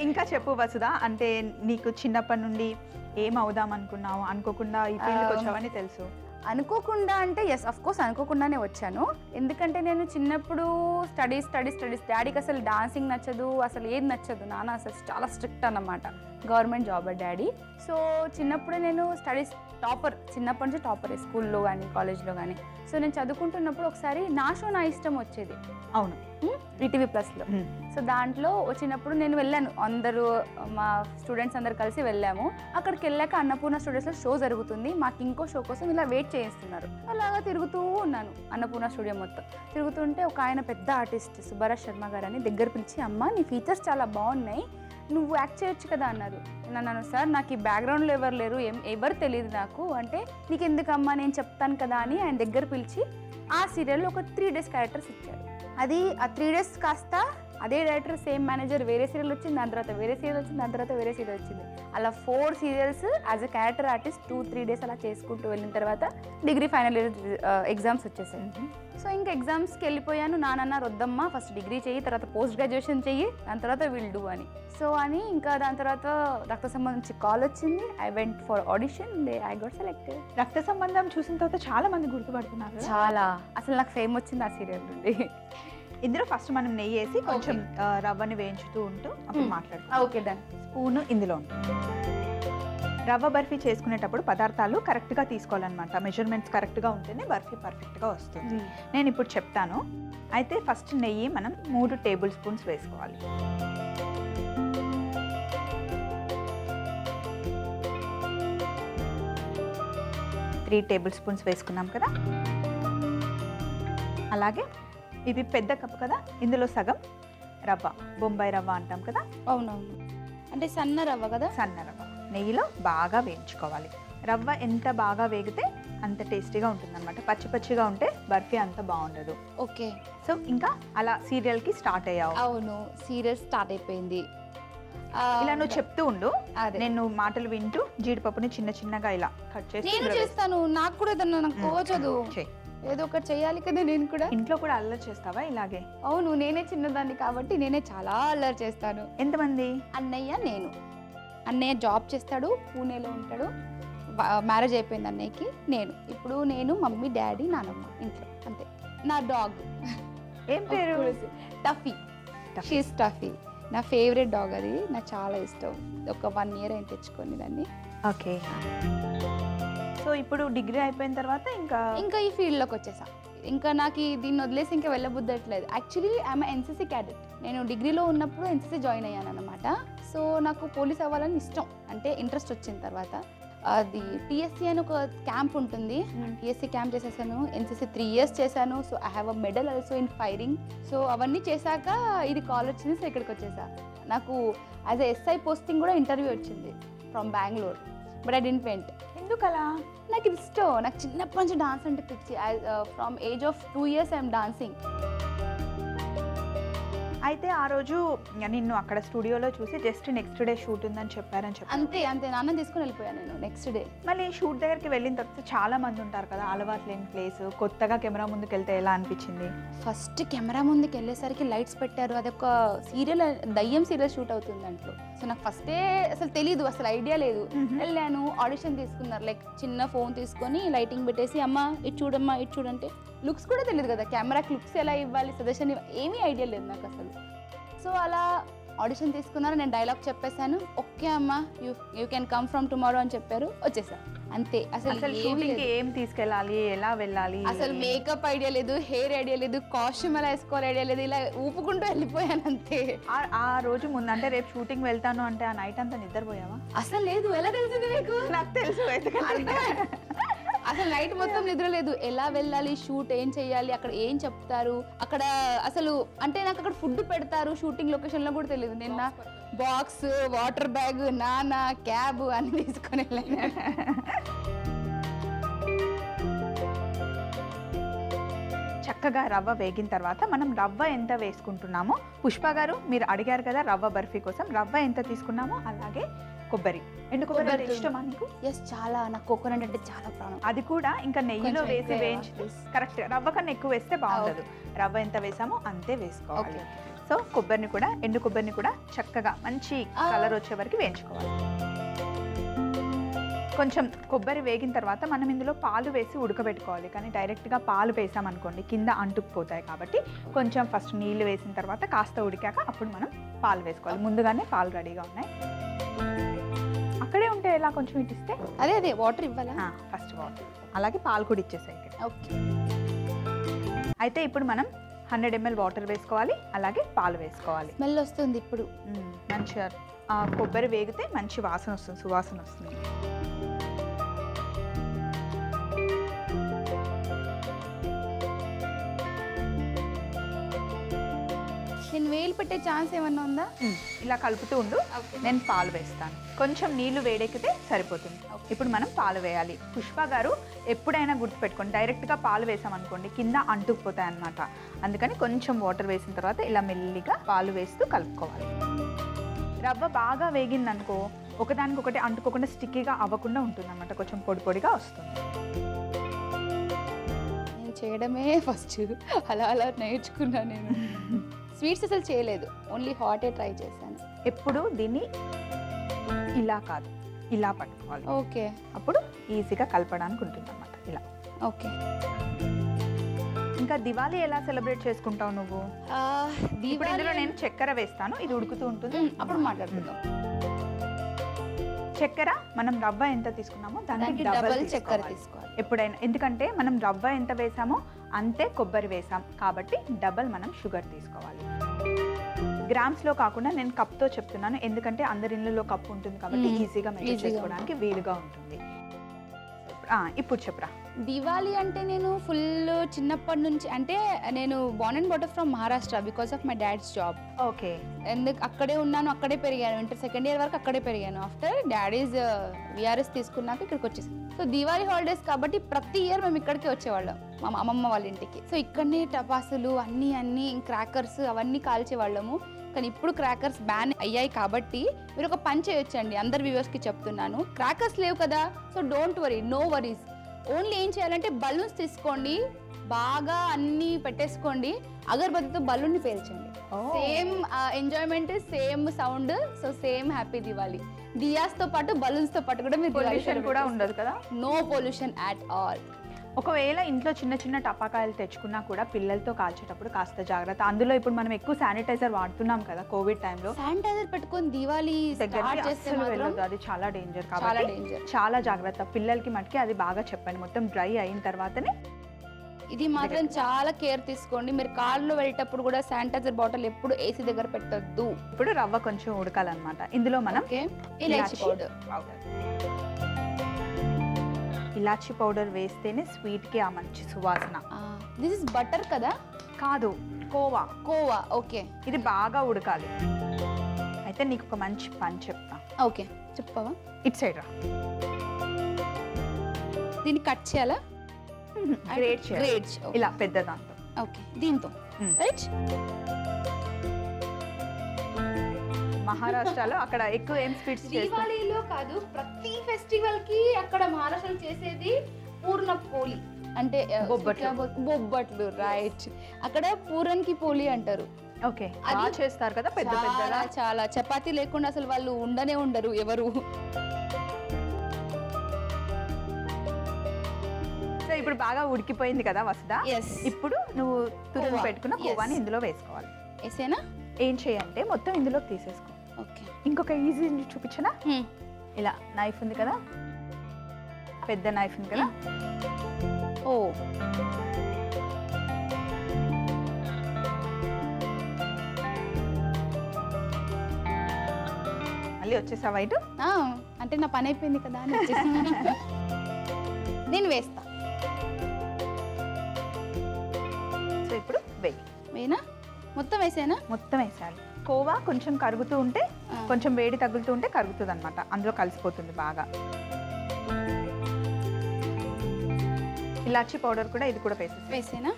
ఇంకా చెప్పు వసుదా అంటే నీకు చిన్నప్పటి నుండి ఏం అవుదాం అనుకున్నావు అనుకోకుండా ఈ ఫీల్డ్కి Um, వచ్చావని తెలుసు అనుకోకుండా అంటే ఎస్ అఫ్ కోర్స్ అనుకోకుండానే వచ్చాను ఎందుకంటే నేను చిన్నప్పుడు స్టడీస్ స్టడీస్ స్టడీస్ డాడీకి అసలు డాన్సింగ్ నచ్చదు అసలు ఏది నచ్చదు నాన్న అసలు చాలా స్ట్రిక్ట్ అన్నమాట గవర్నమెంట్ జాబ్ డాడీ సో చిన్నప్పుడే నేను స్టడీస్ టాపర్ చిన్నప్పటి నుంచి టాపర్ స్కూల్లో కానీ కాలేజ్లో కానీ సో నేను చదువుకుంటున్నప్పుడు ఒకసారి నా షో నా ఇష్టం వచ్చేది అవును ఈటీవీ ప్లస్లో Hmm. సో దాంట్లో వచ్చినప్పుడు నేను వెళ్ళాను అందరూ మా స్టూడెంట్స్ అందరు కలిసి వెళ్ళాము అక్కడికి వెళ్ళాక అన్నపూర్ణ స్టూడియోస్లో షో జరుగుతుంది మాకు ఇంకో షో కోసం ఇలా వెయిట్ చేయిస్తున్నారు అలాగా తిరుగుతూ ఉన్నాను అన్నపూర్ణ స్టూడియో మొత్తం తిరుగుతుంటే ఒక ఆయన పెద్ద ఆర్టిస్ట్ సుబ్బారాజ్ శర్మ గారు అని దగ్గర పిలిచి అమ్మ నీ ఫీచర్స్ చాలా బాగున్నాయి నువ్వు యాక్ట్ చేయొచ్చు కదా అన్నారు నేను అన్నాను సార్ నాకు ఈ బ్యాక్గ్రౌండ్లో ఎవరు లేరు ఏం ఎవరు తెలియదు నాకు అంటే నీకు ఎందుకమ్మా నేను చెప్తాను కదా అని ఆయన దగ్గర పిలిచి ఆ సీరియల్లో ఒక త్రీ డేస్ క్యారెక్టర్స్ ఇచ్చారు అది ఆ త్రీ డేస్ కాస్త అదే డైరెక్టర్ సేమ్ మేనేజర్ వేరే సీరియల్ వచ్చింది దాని తర్వాత వేరే సీరియల్ వచ్చింది దాని తర్వాత వేరే సీరియల్ వచ్చింది అలా four serials as a character artist two three days అలా చేసుకుంటూ వెళ్ళిన తర్వాత డిగ్రీ ఫైనల్ ఇయర్ ఎగ్జామ్స్ వచ్చేసాయి సో ఇంకా ఎగ్జామ్స్కి వెళ్ళిపోయాను నానన్న రొద్దమ్మ ఫస్ట్ డిగ్రీ చెయ్యి తర్వాత పోస్ట్ గ్రాడ్యుయేషన్ చెయ్యి దాని తర్వాత విల్ డూ అని సో అని ఇంకా దాని తర్వాత రక్త సంబంధించి కాల్ వచ్చింది I went for audition they I got selected రక్త సంబంధం చూసిన తర్వాత చాలా మంది గుర్తుపడుతున్నారు కదా. చాలా అసలు నాకు ఫేమ్ వచ్చింది ఆ సీరియల్ నుండి ఇందులో ఫస్ట్ మనం నెయ్యి వేసి కొంచెం ఆ, రవ్వని వేయించుతూ ఉంటూ అప్పుడు Hmm. మాట్లాడుతాం ఓకే డన్ స్పూన్ ఇందులో ఉంటుంది. రవ్వ బర్ఫీ చేసుకునేటప్పుడు పదార్థాలు కరెక్ట్గా తీసుకోవాలన్నమాట మెజర్మెంట్స్ కరెక్ట్గా ఉంటేనే బర్ఫీ పర్ఫెక్ట్గా వస్తుంది నేను ఇప్పుడు చెప్తాను అయితే ఫస్ట్ నెయ్యి మనం మూడు టేబుల్ స్పూన్స్ వేసుకోవాలి త్రీ టేబుల్ స్పూన్స్ వేసుకున్నాం కదా అలాగే ఇది పెద్ద కప్ కదా ఇందులో సగం రవ్వ బొంబాయి రవ్వ అంటాం కదా అవునవును అంటే సన్న రవ్వ కదా సన్న రవ్వ నెయ్యిలో బాగా వేయించుకోవాలి రవ్వ ఎంత బాగా వేగితే అంత టేస్టీగా ఉంటుందన్నమాట పచ్చి పచ్చిగా ఉంటే బర్ఫీ అంత బాగుండదు ఓకే సో ఇంకా అలా సీరియల్కి స్టార్ట్ అయ్యావు అవును సీరియల్ స్టార్ట్ అయిపోయింది ఆ, ఇలా నువ్వు చెప్తూ ఉండు అదే నేను మాటలు వింటూ జీడిపప్పుని చిన్న చిన్నగా ఇలా కట్ చేసి నేను ఇందులో వేస్తా. చేస్తాను నాకు కూడా ఏదన్నా నాకు మ్మ్. తోచదు చెయ్. ఏదో ఒకటి చేయాలి కదా నేను కూడా ఇంట్లో కూడా అల్లరి చేస్తావా ఇలాగే అవును నేనే చిన్నదాన్ని కాబట్టి నేనే చాలా అల్లరి చేస్తాను ఎంతమంది అన్నయ్య నేను అన్నయ్య జాబ్ చేస్తాడు పూణేలో ఉంటాడు మ్యారేజ్ అయిపోయింది అన్నయ్యకి నేను ఇప్పుడు నేను మమ్మీ డాడీ నానమ్మ ఇంట్లో అంతే నా డాగ్ ఏం పేరు టఫీ షీస్ టఫీ నా ఫేవరెట్ డాగ్ అది నాకు చాలా ఇష్టం ఒక వన్ ఇయర్ అయిన తెచ్చుకొని దాన్ని ఓకే సో ఇప్పుడు డిగ్రీ అయిపోయిన తర్వాత ఇంకా ఇంకా ఈ ఫీల్డ్లోకి వచ్చేసా ఇంకా నాకు ఈ దీన్ని వదిలేసి ఇంకా వెళ్ళబుద్దట్లేదు యాక్చువల్లీ ఆమె ఎన్సీసీ క్యాడెట్ నేను డిగ్రీలో ఉన్నప్పుడు ఎన్సీసీ జాయిన్ అయ్యాను అనమాట సో నాకు పోలీస్ అవ్వాలని ఇష్టం అంటే ఇంట్రెస్ట్ వచ్చిన తర్వాత అది టీఎస్సీ అని ఒక క్యాంప్ ఉంటుంది టీఎస్సీ క్యాంప్ చేసేసాను ఎన్సీసీ త్రీ ఇయర్స్ చేశాను so I have a medal also in firing so అవన్నీ చేశాక ఇది కాల్ వచ్చింది సో ఇక్కడికి వచ్చేసా నాకు యాజ్ ఎ ఎస్ఐ పోస్టింగ్ కూడా ఇంటర్వ్యూ వచ్చింది from Bengaluru but I didn't went ఎందుకలా నాకు ఇది ఇష్టం నాకు చిన్నప్పటి నుంచి డాన్స్ అంటే పిచ్చి from age of two years I'm dancing అయితే ఆ రోజు నిన్ను అక్కడ స్టూడియోలో చూసి జస్ట్ నెక్స్ట్ డే షూట్ ఉందని చెప్పారని చెప్పారు అంతే అంతే నాన్న తీసుకుని వెళ్ళిపోయాను నేను నెక్స్ట్ డే మళ్ళీ షూట్ దగ్గరికి వెళ్ళిన తర్వాత చాలా మంది ఉంటారు కదా అలవాటు లేని ప్లేస్ కొత్తగా కెమెరా ముందుకు వెళ్తే ఎలా అనిపించింది ఫస్ట్ కెమెరా ముందుకు వెళ్ళేసరికి లైట్స్ పెట్టారు అదొక సీరియల్ దయ్యం సీరియల్ షూట్ అవుతుంది దాంట్లో సో నాకు ఫస్టే అసలు తెలీదు అసలు ఐడియా లేదు మ్మ్. వెళ్ళాను ఆడిషన్ తీసుకున్నారు లైక్ చిన్న ఫోన్ తీసుకొని లైటింగ్ పెట్టేసి అమ్మ ఇటు చూడమ్మా ఇటు చూడంటే లుక్స్ కూడా తెలియదు కదా కెమెరాకి లుక్స్ ఎలా ఇవ్వాలి సజెషన్ ఏమీ ఐడియా లేదు నాకు అసలు సో అలా ఆడిషన్ తీసుకున్నారు నేను డైలాగ్ చెప్పేశాను ఓకే అమ్మ you you can come from tomorrow అని చెప్పారు వచ్చేసా అంతే అసలు అసలు ఏమీ షూటింగ్ లేదు. ఏం తీసుకెళ్ళాలి ఎలా వెళ్ళాలి అసలు మేకప్ ఐడియా లేదు హెయిర్ ఐడియా లేదు కాస్ట్యూమ్ ఎలా వేసుకోవాలి ఐడియా లేదు ఇలా ఊపుకుంటూ వెళ్ళిపోయాను అంతే ఆ- ఆ రోజు ముందు అంటే రేపు షూటింగ్ వెళ్తాను అంటే ఆ నైట్ అంతా నిద్రపోయావా అసలు లేదు ఎలా తెలిసింది మీకు నాకు తెలుసు ఎందుకంటే అసలు నైట్ మొత్తం నిద్ర లేదు ఎలా వెళ్ళాలి షూట్ ఏం చేయాలి అక్కడ ఏం చెప్తారు అక్కడ అసలు అంటే నాకు అక్కడ ఫుడ్ పెడతారు షూటింగ్ లొకేషన్ లో కూడా తెలియదు నిన్న బాక్స్ వాటర్ బ్యాగ్ నానా క్యాబ్ అన్ని తీసుకొని వెళ్ళాను చక్కగా రవ్వ వేగిన తర్వాత మనం రవ్వ ఎంత వేసుకుంటున్నామో పుష్ప గారు మీరు అడిగారు కదా రవ్వ బర్ఫీ కోసం రవ్వ ఎంత తీసుకున్నామో అలాగే కొబ్బరి ఎండు కొబ్బరి అంటే కొబ్బరి ఇష్టమా నీకు ఎస్ చాలా నాకు కోకోనట్ అంటే చాలా ప్రాణం అది కూడా ఇంకా నెయ్యిలో కొంచెం వేసి ఎక్కువ వేయించి వేయాలా? కరెక్ట్ రవ్వ కన్నా ఎక్కువ వేస్తే బాగుండదు రవ్వ ఎంత వేసామో అంతే వేసుకోవాలి ఓకే సో కొబ్బరిని కూడా ఎండు కొబ్బరిని కూడా చక్కగా మంచి ఆ. కలర్ వచ్చే వరకు వేయించుకోవాలి కొంచెం కొబ్బరి వేగిన తర్వాత మనం ఇందులో పాలు వేసి ఉడకబెట్టుకోవాలి కానీ డైరెక్ట్గా పాలు వేసామనుకోండి కింద అంటుకుపోతాయి కాబట్టి కొంచెం ఫస్ట్ నీళ్లు వేసిన తర్వాత కాస్త ఉడికాక అప్పుడు మనం పాలు వేసుకోవాలి ముందుగానే పాలు రెడీగా ఉన్నాయి అక్కడే ఉంటే ఎలా కొంచెం ఇటిస్తే అదే అదే వాటర్ ఇవ్వాలా ఫస్ట్ వాటర్ అలాగే పాలు కూడా ఇచ్చేసాయి ఇక్కడ ఓకే అయితే ఇప్పుడు మనం హండ్రెడ్ ఎంఎల్ వాటర్ వేసుకోవాలి అలాగే పాలు వేసుకోవాలి స్మెల్ వస్తుంది ఇప్పుడు మ్మ్. మంచిగా ఆ కొబ్బరి వేగితే మంచి వాసన వస్తుంది సువాసన వస్తుంది నేను వేలు పెట్టే ఛాన్స్ ఏమన్నా ఉందా మ్మ్. ఇలా కలుపుతూ ఉండు నేను పాలు వేస్తాను కొంచెం నీళ్లు వేడెక్కితే సరిపోతుంది Okay. ఇప్పుడు మనం పాలు వేయాలి పుష్ప గారు ఎప్పుడైనా గుర్తుపెట్టుకోండి డైరెక్ట్గా పాలు వేసామనుకోండి కింద అంటుకుపోతాయి అన్నమాట అందుకని కొంచెం వాటర్ వేసిన తర్వాత ఇలా మెల్లిగా పాలు వేస్తూ కలుపుకోవాలి రవ్వ బాగా వేగిందనుకో ఒకదానికి ఒకటి అంటుకోకుండా స్టిక్కీగా అవ్వకుండా ఉంటుంది అనమాట కొంచెం పొడి పొడిగా వస్తుంది నేను చేయడమే ఫస్ట్ అలా అలా నేర్చుకున్నా నేను స్వీట్స్ అసలు చేయలేదు ఓన్లీ హాటే ట్రై చేశాను ఎప్పుడు దీన్ని ఇలా కాదు ఇలా పట్టుకోవాలి ఓకే అప్పుడు ఈజీగా కలపడానికి ఉంటుంది అనమాట ఇలా ఓకే ఇంకా దివాళీ ఎలా సెలబ్రేట్ చేసుకుంటావు నువ్వు ఇప్పుడు ఇందులో నేను చక్కెర వేస్తాను ఇది ఉడుకుతూ ఉంటుంది అప్పుడు మాట్లాడుకుందాం చక్కెర మనం రవ్వ ఎంత తీసుకున్నామో దానికి దానికి డబల్ డబల్ చక్కెర చక్కెర తీసుకోవాలి ఎప్పుడైనా ఎందుకంటే మనం రవ్వ ఎంత వేసామో అంతే కొబ్బరి వేసాం కాబట్టి డబల్ మనం షుగర్ తీసుకోవాలి గ్రామ్స్ లో కాకుండా నేను కప్ తో చెప్తున్నాను ఎందుకంటే అందరి ఇళ్ళలో కప్ ఉంటుంది కాబట్టి మ్మ్. ఈజీగా మెజర్ Easy గా చేసుకోవడానికి వీలుగా ఉంటుంది ఆ, ఇప్పుడు చెప్పురా దివాళీ అంటే నేను ఫుల్ చిన్నప్పటి నుంచి అంటే నేను బాన్ అండ్ బాటర్ from Maharashtra because of my dad's job okay ఎందుకు అక్కడే ఉన్నాను అక్కడే పెరిగాను ఇంటర్ సెకండ్ ఇయర్ వరకు అక్కడే పెరిగాను ఆఫ్టర్ డాడీస్ విఆర్ఎస్ తీసుకున్నాక ఇక్కడికి వచ్చేసాను సో దివాళీ హాలిడేస్ కాబట్టి ప్రతి ఇయర్ మేము ఇక్కడికి వచ్చేవాళ్ళం మా అమ్మమ్మ వాళ్ళ ఇంటికి సో ఇక్కడనే టపాసులు అన్నీ అన్నీ క్రాకర్స్ అవన్నీ కాల్చేవాళ్ళము కానీ ఇప్పుడు క్రాకర్స్ బ్యాన్ అయ్యాయి కాబట్టి మీరు ఒక పని చేయొచ్చండి అందరు వ్యూవర్స్కి చెప్తున్నాను క్రాకర్స్ లేవు కదా so don't worry no worries only ఏం చేయాలంటే బలూన్స్ తీసుకోండి బాగా అన్నీ పెట్టేసుకోండి అగరబత్తితో బలూన్ని పేల్చండి same enjoyment same sound so same happy Diwali diyas తో పాటు బలూన్స్ తో పాటు కూడా మీరు పొల్యూషన్ కూడా ఉండదు కదా నో పొల్యూషన్ అట్ ఆల్ ఒకవేళ ఇంట్లో చిన్న చిన్న టపాకాయలు తెచ్చుకున్నా కూడా పిల్లలతో కాల్చేటప్పుడు కాస్త జాగ్రత్త అందులో ఇప్పుడు మనం ఎక్కువ శానిటైజర్ వాడుతున్నాం కదా కోవిడ్ టైంలో శానిటైజర్ పెట్టుకొని దివాలి దగ్గరికి స్టార్ట్ చేస్తే అస్సలు మాత్రం వెళ్ళదు అది చాలా డేంజర్ చాలా కాబట్టి డేంజర్ చాలా జాగ్రత్త పిల్లలకి మటుకి అది బాగా చెప్పండి మొత్తం డ్రై అయిన తర్వాతనే ఇది మాత్రం చాలా కేర్ తీసుకోండి మీరు కార్లో వెళ్ళేటప్పుడు కూడా శానిటైజర్ బాటిల్ ఎప్పుడు ఏసీ దగ్గర పెట్టొద్దు ఇప్పుడు రవ్వ కొంచెం ఉడకాలన్నమాట ఇందులో మనం ఓకే ఇలాచి పౌడర్ పౌడర్ ఇలాచి పౌడర్ వేస్తేనే స్వీట్ కి ఆ మంచి సువాసన దిస్ ఇస్ బటర్ కదా కాదు కోవా కోవా ఓకే ఇది బాగా ఉడకాలి అయితే నీకు ఒక మంచి పని చెప్తా ఓకే చెప్పవా ఇట్ సైడ్ రా దీన్ని కట్ చేయాలా గ్రేట్ చేయాలి గ్రేట్స్ ఇలా పెద్ద దాంతో ఓకే దీంతో Mm. రైట్ మహారాష్ట్రలో అక్కడ ఎక్కువ ఏం స్వీట్స్ చేస్తారు దీవాళీలో కాదు ప్రతి ఫెస్టివల్ కి అక్కడ మహారాష్ట్రలో చేసేది పూర్ణ పోలి అంటే ఆ, బొబ్బట్లు. బొ- బొబ్బట్లు రైట్ అక్కడ పూరన్కి పోలి అంటారు ఓకే అది బాగా చేస్తారు కదా పెద్ద పెద్దగా చాలా చాలా చపాతీ లేకుండా అసలు వాళ్ళు ఉండనే ఉండరు ఎవరు సో ఇప్పుడు బాగా ఉడికిపోయింది కదా వసుద ఎస్ ఇప్పుడు నువ్వు తురుము కోవా. పెట్టుకున్న Yes. కోవాని ఇందులో వేసుకోవాలి ఎసేనా ఏం చేయంటే మొత్తం ఇందులో తీసేసుకో ఓకే ఇంకొక ఈజీ చూపించనా ఇలా నైఫ్ ఉంది కదా పెద్ద నైఫ్ ఉంది కదా ఓ మళ్ళీ వచ్చేసావా ఇటు ఆ, అంటే నా పని అయిపోయింది కదా అని వచ్చేసాను. నేను వేస్తా సో ఇప్పుడు వెయ్యి వేనా మొత్తం వేసేనా మొత్తం వేసాలి కోవా కొంచెం కరుగుతూ ఉంటే ఆ. కొంచెం వేడి తగులుతూ ఉంటే కరుగుతుంది అనమాట అందులో కలిసిపోతుంది బాగా ఇలాచి పౌడర్ కూడా ఇది కూడా వేసేసి వేసేనా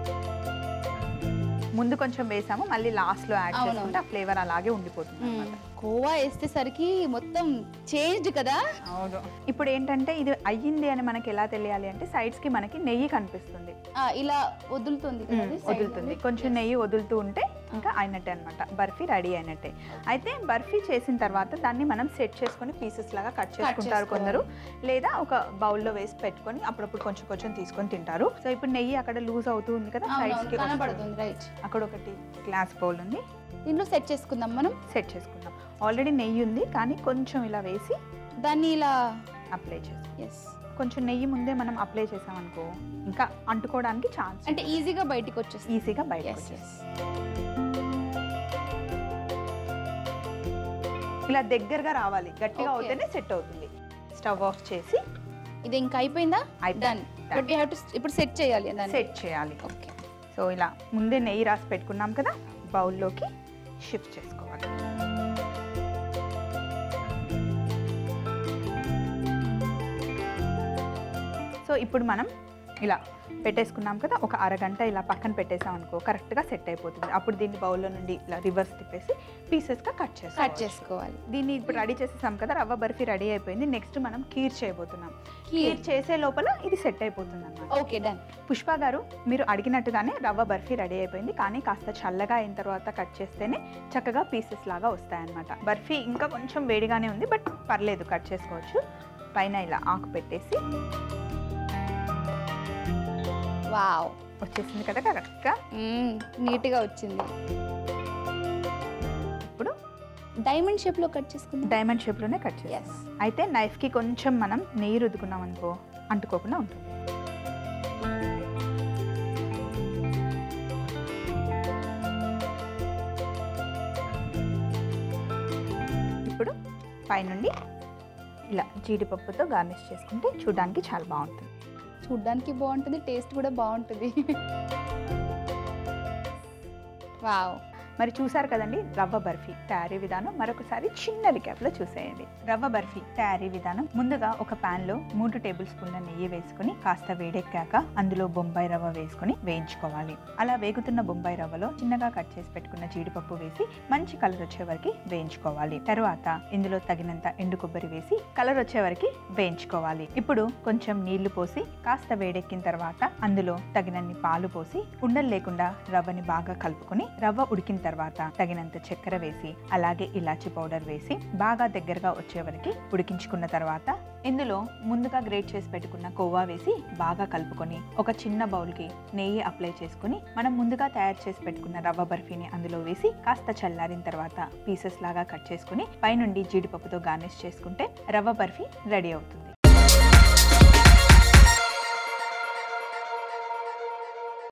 ముందు కొంచెం వేసాము మళ్ళీ లాస్ట్ లో యాడ్ అవునవును. చేసుకుంటే ఆ ఫ్లేవర్ అలాగే ఉండిపోతుంది మ్మ్. అనమాట కోవా వేసేసరికి మొత్తం చేంజ్డ్ కదా అవును ఇప్పుడు ఏంటంటే ఇది అయ్యింది అని మనకి ఎలా తెలియాలి అంటే సైడ్స్ కి మనకి నెయ్యి కనిపిస్తుంది ఆ, ఇలా వదులుతుంది కదా అది side వదులుతుంది నుండి. కొంచెం నెయ్యి వదులుతూ ఉంటే ఇంకా అయినట్టే అనమాట బర్ఫీ రెడీ అయినట్టే అయితే బర్ఫీ చేసిన తర్వాత దాన్ని మనం సెట్ చేసుకొని పీసెస్ లాగా కట్ చేసుకుంటారు చేసుకోవాలి. కొందరు లేదా ఒక బౌల్లో వేసి పెట్టుకొని అప్పుడప్పుడు కొంచెం కొంచెం తీసుకొని తింటారు సో ఇప్పుడు నెయ్యి అక్కడ లూజ్ అవుతూ ఉంది కదా అవునవును, సైడ్స్ కి వస్తుంది. కనబడుతుంది రైట్ అక్కడ ఒకటి గ్లాస్ బౌల్ ఉంది దీంట్లో సెట్ చేసుకుందాం మనం సెట్ చేసుకుందాం ఆల్రెడీ నెయ్యి ఉంది కానీ కొంచెం ఇలా వేసి దాన్ని ఇలా అప్లై చేస్తాం ఎస్ కొంచెం నెయ్యి ముందే మనం అప్లై చేసామనుకో ఇంకా అంటుకోవడానికి ఛాన్స్ అంటే ఈజీగా బయటికి వచ్చేస్తుంది ఈజీగా బయటకు ఎస్ వచ్చేస్తుంది ఇలా దగ్గరగా రావాలి గట్టిగా Okay. అవుతేనే సెట్ అవుతుంది స్టవ్ ఆఫ్ చేసి ఇది ఇంకా అయిపోయిందా అయిపోయింది. Done but we have to ఇప్పుడు సెట్ చేయాలి దాన్ని సెట్ చేయాలి ఓకే సో ఇలా ముందే నెయ్యి రాసి పెట్టుకున్నాం కదా బౌల్లోకి షిఫ్ట్ చేసుకోవాలి సో ఇప్పుడు మనం ఇలా పెట్టేసుకున్నాం కదా ఒక అరగంట ఇలా పక్కన పెట్టేసాం అనుకో కరెక్ట్గా సెట్ అయిపోతుంది అప్పుడు దీన్ని బౌల్లో నుండి ఇలా రివర్స్ తిప్పేసి పీసెస్గా కట్ కట్ చేసుకోవాలి చేసుకోవాలి దీన్ని ఇప్పుడు రెడీ చేసేసాం కదా రవ్వ బర్ఫీ రెడీ అయిపోయింది నెక్స్ట్ మనం కీర్ చేయబోతున్నాం కీర్. కీర్ చేసే లోపల ఇది సెట్ అయిపోతుంది అన్నమాట ఓకే డన్ పుష్ప గారు మీరు అడిగినట్టుగానే రవ్వ బర్ఫీ రెడీ అయిపోయింది కానీ కాస్త చల్లగా అయిన తర్వాత కట్ చేస్తేనే చక్కగా పీసెస్ లాగా వస్తాయన్నమాట బర్ఫీ ఇంకా కొంచెం వేడిగానే ఉంది బట్ పర్లేదు కట్ చేసుకోవచ్చు పైన ఇలా ఆకు పెట్టేసి వావ్ వచ్చేసింది కదా కరెక్ట్గా నీట్గా వచ్చింది ఇప్పుడు డైమండ్ షేప్లో కట్ చేసుకుందాం డైమండ్ షేప్లోనే కట్ చేస్తాం ఎస్ అయితే నైఫ్కి కొంచెం మనం నెయ్యి రుద్దుకున్నాం అనుకో అంటుకోకుండా ఉంటుంది ఇప్పుడు పైనుండి ఇలా జీడిపప్పుతో గార్నిష్ చేసుకుంటే చూడడానికి చాలా బాగుంటుంది చూడ్డానికి బాగుంటుంది టేస్ట్ కూడా బాగుంటుంది వావ్ మరి చూసారు కదండి రవ్వ బర్ఫీ తయారీ విధానం మరొకసారి చిన్న రికాప్లో చూసేయండి రవ్వ బర్ఫీ తయారీ విధానం ముందుగా ఒక pan లో మూడు టేబుల్ స్పూన్ల నెయ్యి వేసుకుని కాస్త వేడెక్కాక అందులో బొంబాయి రవ్వ వేసుకుని వేయించుకోవాలి అలా వేగుతున్న బొంబాయి రవ్వలో చిన్నగా కట్ చేసి పెట్టుకున్న జీడిపప్పు వేసి మంచి కలర్ వచ్చే వరకు వేయించుకోవాలి తర్వాత ఇందులో తగినంత ఎండు కొబ్బరి వేసి కలర్ వచ్చే వరకు వేయించుకోవాలి ఇప్పుడు కొంచెం నీళ్లు పోసి కాస్త వేడెక్కిన తర్వాత అందులో తగినన్ని పాలు పోసి ఉండలు లేకుండా రవ్వని బాగా కలుపుకొని రవ్వ ఉడికిన తర్వాత తగినంత చక్కెర వేసి అలాగే ఇలాచి పౌడర్ వేసి బాగా దగ్గరగా వచ్చే వరకు ఉడికించుకున్న తర్వాత ఇందులో ముందుగా గ్రేట్ చేసి పెట్టుకున్న కోవా వేసి బాగా కలుపుకొని ఒక చిన్న బౌల్కి నెయ్యి అప్లై చేసుకుని మనం ముందుగా తయారు చేసి పెట్టుకున్న రవ్వ బర్ఫీని అందులో వేసి కాస్త చల్లారిన తర్వాత పీసెస్ లాగా కట్ చేసుకుని పైనుండి జీడిపప్పుతో గార్నిష్ చేసుకుంటే రవ్వ బర్ఫీ రెడీ అవుతుంది